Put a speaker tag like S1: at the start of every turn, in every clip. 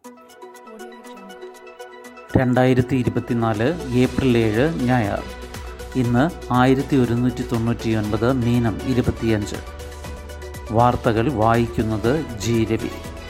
S1: രണ്ടായിരത്തി ഇരുപത്തിനാല് ഏപ്രിൽ ഏഴ് ഞായർ ഇന്ന് ആയിരത്തി ഒരുന്നൂറ്റി തൊണ്ണൂറ്റി ഒൻപത് മീനം ഇരുപത്തിയഞ്ച് വാർത്തകൾ വായിക്കുന്നത് ജി രവി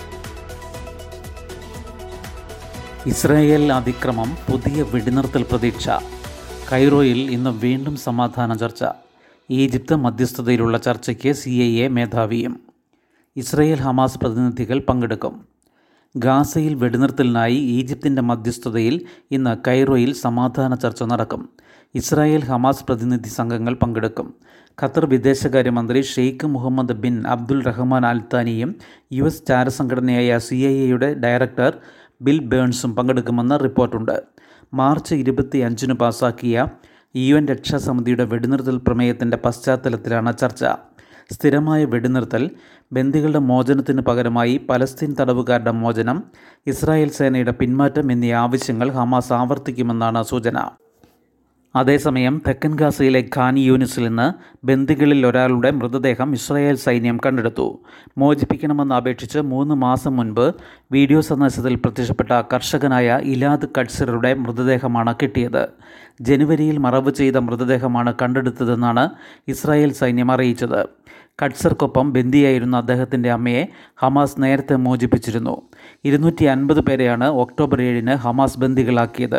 S1: ഇസ്രായേൽ അതിക്രമം പുതിയ വെടിനിർത്തൽ പ്രതീക്ഷ കൈറോയിൽ ഇന്ന് വീണ്ടും സമാധാന ചർച്ച ഈജിപ്ത് മധ്യസ്ഥതയിലുള്ള ചർച്ചയ്ക്ക് സി ഐ എ മേധാവിയും ഇസ്രായേൽ ഹമാസ് പ്രതിനിധികൾ പങ്കെടുക്കും ഗാസയിൽ വെടിനിർത്തലിനായി ഈജിപ്തിൻ്റെ മധ്യസ്ഥതയിൽ ഇന്ന് കൈറോയിൽ സമാധാന ചർച്ച നടക്കും ഇസ്രായേൽ ഹമാസ് പ്രതിനിധി സംഘങ്ങൾ പങ്കെടുക്കും ഖത്തർ വിദേശകാര്യമന്ത്രി Sheikh Mohammed bin Abdul Rahman അൽത്താനിയും യു എസ് ചാരസംഘടനയായ സി ഐ എയുടെ ഡയറക്ടർ ബിൽ ബേൺസും പങ്കെടുക്കുമെന്ന് റിപ്പോർട്ടുണ്ട് മാർച്ച് ഇരുപത്തി അഞ്ചിന് പാസാക്കിയ യു എൻ രക്ഷാസമിതിയുടെ വെടിനിർത്തൽ പ്രമേയത്തിൻ്റെ പശ്ചാത്തലത്തിലാണ് ചർച്ച സ്ഥിരമായ വെടിനിർത്തൽ ബന്ദികളുടെ മോചനത്തിന് പകരമായി പലസ്തീൻ തടവുകാരുടെ മോചനം ഇസ്രായേൽ സേനയുടെ പിന്മാറ്റം എന്നീ ആവശ്യങ്ങൾ ഹമാസ് ആവർത്തിക്കുമെന്നാണ് സൂചന അതേസമയം തെക്കൻ ഗാസയിലെ ഖാൻ യൂനിസിൽ നിന്ന് ബന്ദികളിൽ ഒരാളുടെ മൃതദേഹം ഇസ്രായേൽ സൈന്യം കണ്ടെടുത്തു മോചിപ്പിക്കണമെന്ന് അപേക്ഷിച്ച് മൂന്ന് മാസം മുൻപ് വീഡിയോ സന്ദേശത്തിൽ പ്രത്യക്ഷപ്പെട്ട കർഷകനായ ഇലാദ് കട്സറുടെ മൃതദേഹമാണ് കിട്ടിയത് ജനുവരിയിൽ മറവ് ചെയ്ത മൃതദേഹമാണ് കണ്ടെടുത്തതെന്നാണ് ഇസ്രായേൽ സൈന്യം അറിയിച്ചത് കട്സർക്കൊപ്പം ബന്ദിയായിരുന്ന അദ്ദേഹത്തിൻ്റെ അമ്മയെ ഹമാസ് നേരത്തെ മോചിപ്പിച്ചിരുന്നു ഇരുന്നൂറ്റി അൻപത് പേരെയാണ് ഒക്ടോബർ ഏഴിന് ഹമാസ് ബന്ദികളാക്കിയത്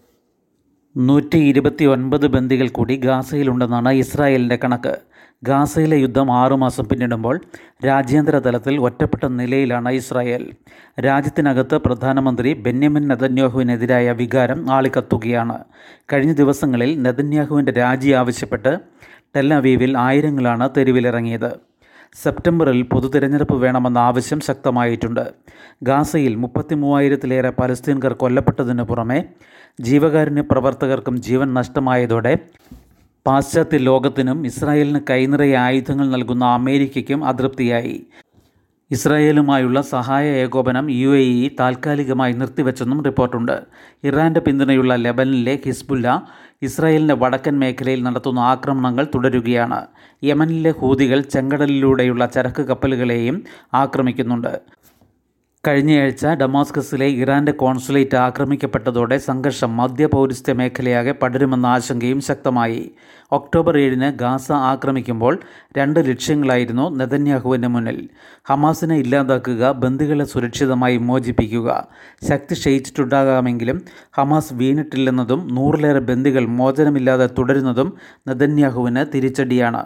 S1: നൂറ്റി ഇരുപത്തി ഒൻപത് ബന്ദികൾ കൂടി ഗാസയിലുണ്ടെന്നാണ് ഇസ്രായേലിൻ്റെ കണക്ക് ഗാസയിലെ യുദ്ധം ആറുമാസം പിന്നിടുമ്പോൾ രാജ്യാന്തര തലത്തിൽ ഒറ്റപ്പെട്ട നിലയിലാണ് ഇസ്രായേൽ രാജ്യത്തിനകത്ത് പ്രധാനമന്ത്രി ബെന്യമിൻ നെതന്യാഹുവിനെതിരായ വികാരം ആളിക്കത്തുകയാണ് കഴിഞ്ഞ ദിവസങ്ങളിൽ നെതന്യാഹുവിൻ്റെ രാജി ആവശ്യപ്പെട്ട് ടെല്ലവീവിൽ ആയിരങ്ങളാണ് തെരുവിലിറങ്ങിയത് സെപ്റ്റംബറിൽ പൊതു തിരഞ്ഞെടുപ്പ് വേണമെന്ന ആവശ്യം ശക്തമായിട്ടുണ്ട് ഗാസയിൽ മുപ്പത്തി മൂവായിരത്തിലേറെ പലസ്തീൻകാർ കൊല്ലപ്പെട്ടതിനു പുറമെ ജീവകാരുണ്യ പ്രവർത്തകർക്കും ജീവൻ നഷ്ടമായതോടെ പാശ്ചാത്യ ലോകത്തിനും ഇസ്രായേലിന് കൈനിറയ ആയുധങ്ങൾ നൽകുന്ന അമേരിക്കയ്ക്കും അതൃപ്തിയായി ഇസ്രായേലുമായുള്ള സഹായ ഏകോപനം യു എ ഇ താൽക്കാലികമായി നിർത്തിവെച്ചെന്നും റിപ്പോർട്ടുണ്ട് ഇറാൻ്റെ പിന്തുണയുള്ള ലെബനിലെ ഹിസ്ബുല്ല ഇസ്രായേലിൻ്റെ വടക്കൻ മേഖലയിൽ നടത്തുന്ന ആക്രമണങ്ങൾ തുടരുകയാണ് യമനിലെ ഹൂതികൾ ചെങ്കടലിലൂടെയുള്ള ചരക്ക് കപ്പലുകളെയും ആക്രമിക്കുന്നുണ്ട് കഴിഞ്ഞയാഴ്ച ഡമാസ്കസിലെ ഇറാൻ്റെ കോൺസുലേറ്റ് ആക്രമിക്കപ്പെട്ടതോടെ സംഘർഷം മധ്യ പൗരസ്ത്യ മേഖലയാകെ പടരുമെന്ന ആശങ്കയും ശക്തമായി ഒക്ടോബർ ഏഴിന് ഗാസ ആക്രമിക്കുമ്പോൾ രണ്ട് ലക്ഷ്യങ്ങളായിരുന്നു നെതന്യാഹുവിൻ്റെ മുന്നിൽ ഹമാസിനെ ഇല്ലാതാക്കുക ബന്ദികളെ സുരക്ഷിതമായി മോചിപ്പിക്കുക ശക്തി ക്ഷയിച്ചിട്ടുണ്ടാകാമെങ്കിലും ഹമാസ് വീണിട്ടില്ലെന്നതും നൂറിലേറെ ബന്ദികൾ മോചനമില്ലാതെ തുടരുന്നതും നെതന്യാഹുവിന് തിരിച്ചടിയാണ്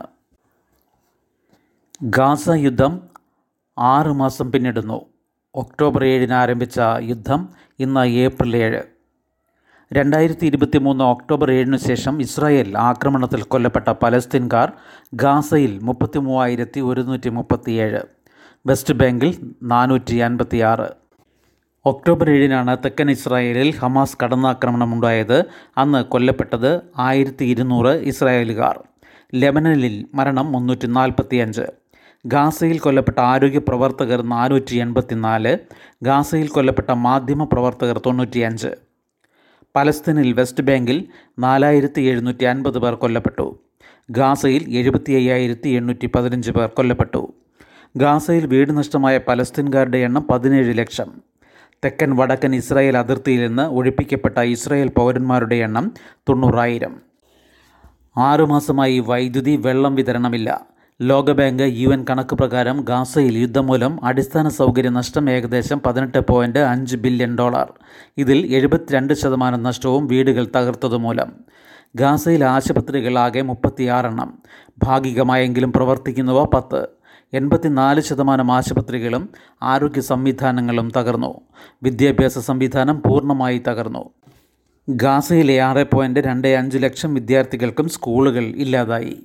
S1: ഗാസ യുദ്ധം ആറ് മാസം പിന്നിടുന്നു ഒക്ടോബർ ഏഴിന് ആരംഭിച്ച യുദ്ധം ഇന്ന് ഏപ്രിൽ ഏഴ് രണ്ടായിരത്തി ഇരുപത്തി മൂന്ന് ഒക്ടോബർ ഏഴിന് ശേഷം ഇസ്രായേൽ ആക്രമണത്തിൽ കൊല്ലപ്പെട്ട പലസ്തീൻകാർ ഗാസയിൽ മുപ്പത്തി മൂവായിരത്തി ഒരുന്നൂറ്റി മുപ്പത്തിയേഴ് വെസ്റ്റ് ബാങ്കിൽ നാനൂറ്റി അൻപത്തി ആറ് ഒക്ടോബർ ഏഴിനാണ് തെക്കൻ ഇസ്രായേലിൽ ഹമാസ് കടന്നാക്രമണമുണ്ടായത് അന്ന് കൊല്ലപ്പെട്ടത് ആയിരത്തി ഇരുന്നൂറ് ഇസ്രായേലുകാർ ലെബനനിൽ മരണം മുന്നൂറ്റി നാൽപ്പത്തിയഞ്ച് ഗാസയിൽ കൊല്ലപ്പെട്ട ആരോഗ്യ പ്രവർത്തകർ നാനൂറ്റി എൺപത്തിനാല് ഗാസയിൽ കൊല്ലപ്പെട്ട മാധ്യമ പ്രവർത്തകർ തൊണ്ണൂറ്റിയഞ്ച് പലസ്തീനിൽ വെസ്റ്റ് ബാങ്കിൽ നാലായിരത്തി എഴുന്നൂറ്റി അൻപത് പേർ കൊല്ലപ്പെട്ടു ഗാസയിൽ എഴുപത്തി അയ്യായിരത്തി എണ്ണൂറ്റി പതിനഞ്ച് പേർ കൊല്ലപ്പെട്ടു ഗാസയിൽ വീട് നഷ്ടമായ പലസ്തീൻകാരുടെ എണ്ണം പതിനേഴ് ലക്ഷം തെക്കൻ വടക്കൻ ഇസ്രായേൽ അതിർത്തിയിൽ നിന്ന് ഒഴിപ്പിക്കപ്പെട്ട ഇസ്രായേൽ പൗരന്മാരുടെ എണ്ണം തൊണ്ണൂറായിരം ആറുമാസമായി വൈദ്യുതി വെള്ളം വിതരണമില്ല ലോകബാങ്ക് യു എൻ കണക്ക് പ്രകാരം ഗാസയിൽ യുദ്ധം മൂലം അടിസ്ഥാന സൗകര്യ നഷ്ടം ഏകദേശം പതിനെട്ട് പോയിൻറ്റ് അഞ്ച് ബില്യൺ ഡോളർ ഇതിൽ എഴുപത്തിരണ്ട് ശതമാനം നഷ്ടവും വീടുകൾ തകർത്തതുമൂലം ഗാസയിൽ ആശുപത്രികൾ ആകെ മുപ്പത്തിയാറെണ്ണം ഭാഗികമായെങ്കിലും പ്രവർത്തിക്കുന്നവ പത്ത് എൺപത്തിനാല് ശതമാനം ആശുപത്രികളും ആരോഗ്യ സംവിധാനങ്ങളും തകർന്നു വിദ്യാഭ്യാസ സംവിധാനം പൂർണ്ണമായി തകർന്നു ഗാസയിലെ ആറ് പോയിൻറ്റ് രണ്ട് അഞ്ച് ലക്ഷം വിദ്യാർത്ഥികൾക്കും സ്കൂളുകൾ ഇല്ലാതായി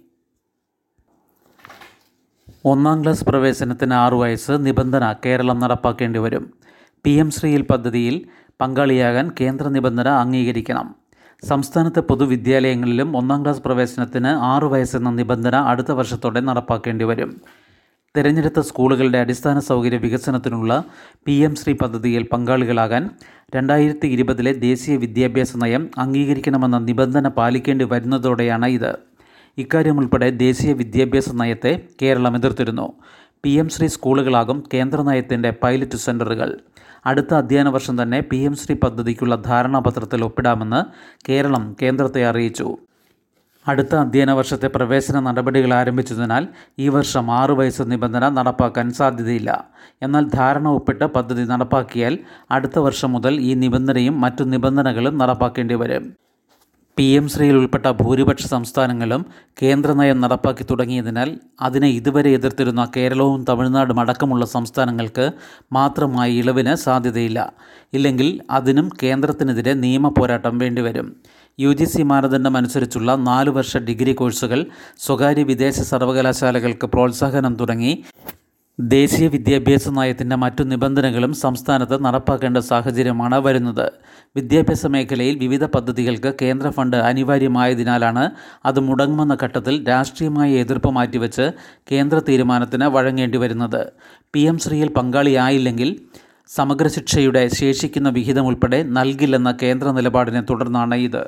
S1: ഒന്നാം ക്ലാസ് പ്രവേശനത്തിന് ആറു വയസ്സ് നിബന്ധന കേരളം നടപ്പാക്കേണ്ടി വരും പി എം ശ്രീയിൽ പദ്ധതിയിൽ പങ്കാളിയാകാൻ കേന്ദ്ര നിബന്ധന അംഗീകരിക്കണം സംസ്ഥാനത്തെ പൊതുവിദ്യാലയങ്ങളിലും ഒന്നാം ക്ലാസ് പ്രവേശനത്തിന് ആറു വയസ്സെന്ന നിബന്ധന അടുത്ത വർഷത്തോടെ നടപ്പാക്കേണ്ടി വരും തിരഞ്ഞെടുത്ത സ്കൂളുകളുടെ അടിസ്ഥാന സൗകര്യ വികസനത്തിനുള്ള പി എം ശ്രീ പദ്ധതിയിൽ പങ്കാളികളാകാൻ രണ്ടായിരത്തി ഇരുപതിലെ ദേശീയ വിദ്യാഭ്യാസ നയം അംഗീകരിക്കണമെന്ന നിബന്ധന പാലിക്കേണ്ടി വരുന്നതോടെയാണ് ഇത് ഇക്കാര്യം ഉൾപ്പെടെ ദേശീയ വിദ്യാഭ്യാസ നയത്തെ കേരളം എതിർത്തിരുന്നു പി എം ശ്രീ സ്കൂളുകളാകും കേന്ദ്ര നയത്തിൻ്റെ പൈലറ്റ് സെൻ്ററുകൾ അടുത്ത അധ്യയന വർഷം തന്നെ പി എം ശ്രീ പദ്ധതിക്കുള്ള ധാരണാപത്രത്തിൽ ഒപ്പിടാമെന്ന് കേരളം കേന്ദ്രത്തെ അറിയിച്ചു അടുത്ത അധ്യയന വർഷത്തെ പ്രവേശന നടപടികൾ ആരംഭിച്ചതിനാൽ ഈ വർഷം ആറു വയസ്സ് നിബന്ധന നടപ്പാക്കാൻ സാധ്യതയില്ല എന്നാൽ ധാരണ ഒപ്പിട്ട് പദ്ധതി നടപ്പാക്കിയാൽ അടുത്ത വർഷം മുതൽ ഈ നിബന്ധനയും മറ്റു നിബന്ധനകളും നടപ്പാക്കേണ്ടി വരും പി എം ശ്രീയിൽ ഉൾപ്പെട്ട ഭൂരിപക്ഷ സംസ്ഥാനങ്ങളും കേന്ദ്ര നയം നടപ്പാക്കി തുടങ്ങിയതിനാൽ അതിനെ ഇതുവരെ എതിർത്തിരുന്ന കേരളവും തമിഴ്നാടും അടക്കമുള്ള സംസ്ഥാനങ്ങൾക്ക് മാത്രമായി ഇളവിന് സാധ്യതയില്ല ഇല്ലെങ്കിൽ അതിനും കേന്ദ്രത്തിനെതിരെ നിയമ പോരാട്ടം വേണ്ടിവരും യു ജി സി മാനദണ്ഡം അനുസരിച്ചുള്ള നാല് വർഷ ഡിഗ്രി കോഴ്സുകൾ സ്വകാര്യ വിദേശ സർവകലാശാലകൾക്ക് പ്രോത്സാഹനം തുടങ്ങി ദേശീയ വിദ്യാഭ്യാസ നയത്തിൻ്റെ മറ്റു നിബന്ധനകളും സംസ്ഥാനത്ത് നടപ്പാക്കേണ്ട സാഹചര്യമാണ് വരുന്നത് വിദ്യാഭ്യാസ മേഖലയിൽ വിവിധ പദ്ധതികൾക്ക് കേന്ദ്ര ഫണ്ട് അനിവാര്യമായതിനാലാണ് അത് മുടങ്ങുമെന്ന ഘട്ടത്തിൽ രാഷ്ട്രീയമായ എതിർപ്പ് മാറ്റിവെച്ച് കേന്ദ്ര തീരുമാനത്തിന് വഴങ്ങേണ്ടി വരുന്നത് പി എം ശ്രീയിൽ പങ്കാളിയായില്ലെങ്കിൽ സമഗ്ര ശിക്ഷയുടെ ശേഷിക്കുന്ന വിഹിതം ഉൾപ്പെടെ നൽകില്ലെന്ന കേന്ദ്ര നിലപാടിനെ തുടർന്നാണ് ഇത്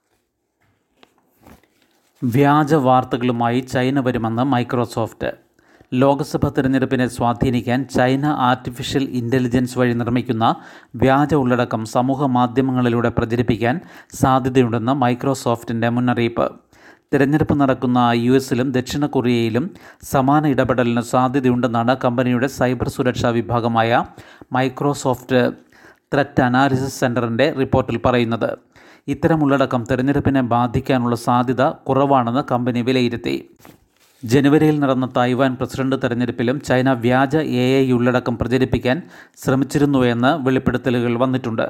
S1: വ്യാജ വാർത്തകളുമായി ചൈന വരുമെന്ന് മൈക്രോസോഫ്റ്റ് ലോക്സഭ തിരഞ്ഞെടുപ്പിനെ സ്വാധീനിക്കാൻ ചൈന ആർട്ടിഫിഷ്യൽ ഇൻ്റലിജൻസ് വഴി നിർമ്മിക്കുന്ന വ്യാജ ഉള്ളടക്കം സമൂഹ മാധ്യമങ്ങളിലൂടെ പ്രചരിപ്പിക്കാൻ സാധ്യതയുണ്ടെന്ന് മൈക്രോസോഫ്റ്റിൻ്റെ മുന്നറിയിപ്പ് തിരഞ്ഞെടുപ്പ് നടക്കുന്ന യു എസിലും ദക്ഷിണ കൊറിയയിലും സമാന ഇടപെടലിന് സാധ്യതയുണ്ടെന്നാണ് കമ്പനിയുടെ സൈബർ സുരക്ഷാ വിഭാഗമായ മൈക്രോസോഫ്റ്റ് ത്രെറ്റ് അനാലിസിസ് സെൻറ്ററിൻ്റെ റിപ്പോർട്ടിൽ പറയുന്നത് ഇത്തരം ഉള്ളടക്കം തിരഞ്ഞെടുപ്പിനെ ബാധിക്കാനുള്ള സാധ്യത കുറവാണെന്ന് കമ്പനി വിലയിരുത്തി ജനുവരിയിൽ നടന്ന തായ്വാൻ പ്രസിഡന്റ് തെരഞ്ഞെടുപ്പിലും ചൈന വ്യാജ എ ഐ ഉള്ളടക്കം പ്രചരിപ്പിക്കാൻ ശ്രമിച്ചിരുന്നുവെന്ന് വെളിപ്പെടുത്തലുകൾ വന്നിട്ടുണ്ട്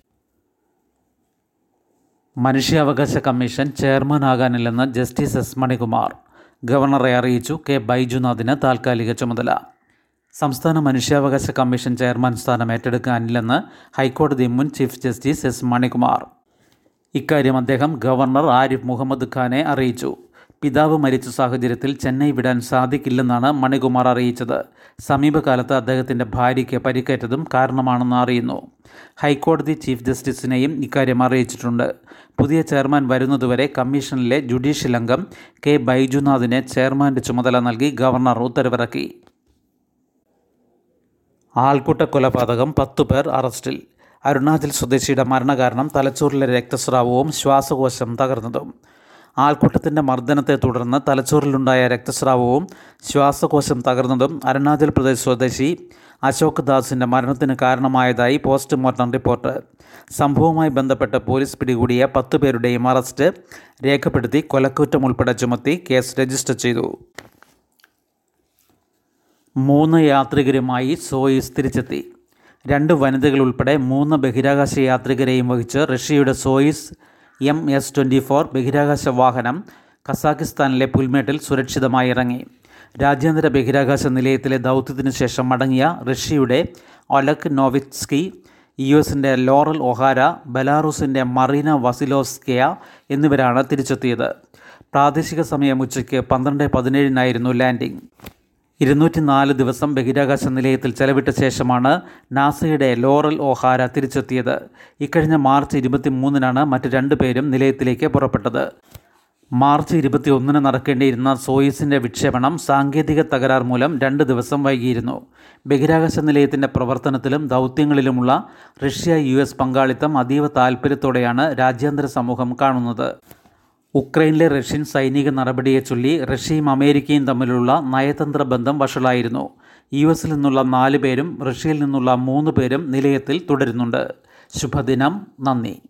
S1: മനുഷ്യാവകാശ കമ്മീഷൻ ചെയർമാനാകാനില്ലെന്ന് ജസ്റ്റിസ് എസ് മണികുമാർ ഗവർണറെ അറിയിച്ചു കെ ബൈജുനാഥിന് താൽക്കാലിക ചുമതല സംസ്ഥാന മനുഷ്യാവകാശ കമ്മീഷൻ ചെയർമാൻ സ്ഥാനം ഏറ്റെടുക്കാനില്ലെന്ന് ഹൈക്കോടതി മുൻ ചീഫ് ജസ്റ്റിസ് എസ് മണികുമാർ ഇക്കാര്യം അദ്ദേഹം ഗവർണർ ആരിഫ് മുഹമ്മദ് ഖാനെ അറിയിച്ചു പിതാവ് മരിച്ച സാഹചര്യത്തിൽ ചെന്നൈ വിടാൻ സാധിക്കില്ലെന്നാണ് മണികുമാർ അറിയിച്ചത് സമീപകാലത്ത് അദ്ദേഹത്തിൻ്റെ ഭാര്യയ്ക്ക് പരിക്കേറ്റതും കാരണമാണെന്ന് അറിയുന്നു ഹൈക്കോടതി ചീഫ് ജസ്റ്റിസിനെയും ഇക്കാര്യം അറിയിച്ചിട്ടുണ്ട് പുതിയ ചെയർമാൻ വരുന്നതുവരെ കമ്മീഷനിലെ ജുഡീഷ്യൽ അംഗം കെ ബൈജുനാഥിനെ ചെയർമാൻ്റെ ചുമതല നൽകി ഗവർണർ ഉത്തരവിറക്കി ആൾക്കൂട്ട കൊലപാതകം പത്തു പേർ അറസ്റ്റിൽ അരുണാചൽ സ്വദേശിയുടെ മരണകാരണം തലച്ചോറിലെ രക്തസ്രാവവും ശ്വാസകോശം തകർന്നതും ആൾക്കൂട്ടത്തിൻ്റെ മർദ്ദനത്തെ തുടർന്ന് തലച്ചോറിലുണ്ടായ രക്തസ്രാവവും ശ്വാസകോശം തകർന്നതും അരുണാചൽ പ്രദേശ് സ്വദേശി അശോക് ദാസിൻ്റെ മരണത്തിന് കാരണമായതായി പോസ്റ്റ്മോർട്ടം റിപ്പോർട്ട് സംഭവവുമായി ബന്ധപ്പെട്ട് പോലീസ് പിടികൂടിയ പത്തു പേരുടെയും അറസ്റ്റ് രേഖപ്പെടുത്തി കൊലക്കുറ്റം ഉൾപ്പെടെ ചുമത്തി കേസ് രജിസ്റ്റർ ചെയ്തു മൂന്ന് യാത്രികരുമായി സോയിസ് തിരിച്ചെത്തി രണ്ട് വനിതകൾ ഉൾപ്പെടെ മൂന്ന് ബഹിരാകാശ യാത്രികരെയും വഹിച്ച് റഷ്യയുടെ Soyuz M S twenty four ബഹിരാകാശ വാഹനം കസാഖിസ്ഥാനിലെ പുൽമേട്ടിൽ സുരക്ഷിതമായി ഇറങ്ങി രാജ്യാന്തര ബഹിരാകാശ നിലയത്തിലെ ദൗത്യത്തിന് ശേഷം മടങ്ങിയ റഷ്യയുടെ ഒലക് നോവിറ്റ്സ്കി യു എസിൻ്റെ ലോറൽ ഒഹാര ബെലാറൂസിൻ്റെ മറീന വസിലോസ്കിയ എന്നിവരാണ് തിരിച്ചെത്തിയത് പ്രാദേശിക സമയം ഉച്ചയ്ക്ക് പന്ത്രണ്ട് പതിനേഴിനായിരുന്നു ലാൻഡിംഗ് ഇരുന്നൂറ്റി നാല് ദിവസം ബഹിരാകാശ നിലയത്തിൽ ചെലവിട്ട ശേഷമാണ് നാസയുടെ ലോറൽ ഓഹാര തിരിച്ചെത്തിയത് ഇക്കഴിഞ്ഞ മാർച്ച് ഇരുപത്തി മൂന്നിനാണ് മറ്റ് രണ്ടു പേരും നിലയത്തിലേക്ക് പുറപ്പെട്ടത് മാർച്ച് ഇരുപത്തി ഒന്നിന് നടക്കേണ്ടിയിരുന്ന സോയിസിൻ്റെ വിക്ഷേപണം സാങ്കേതിക തകരാർ മൂലം രണ്ട് ദിവസം വൈകിയിരുന്നു ബഹിരാകാശ നിലയത്തിൻ്റെ പ്രവർത്തനത്തിലും ദൗത്യങ്ങളിലുമുള്ള റഷ്യ യു എസ് പങ്കാളിത്തം അതീവ താൽപ്പര്യത്തോടെയാണ് രാജ്യാന്തര സമൂഹം കാണുന്നത് ഉക്രൈനിലെ റഷ്യൻ സൈനിക നടപടിയെ ചൊല്ലി റഷ്യയും അമേരിക്കയും തമ്മിലുള്ള നയതന്ത്ര ബന്ധം വഷളായിരുന്നു യു എസിൽ നിന്നുള്ള നാല് പേരും റഷ്യയിൽ നിന്നുള്ള മൂന്ന് പേരും നിലയത്തിൽ തുടരുന്നുണ്ട് ശുഭദിനം നന്ദി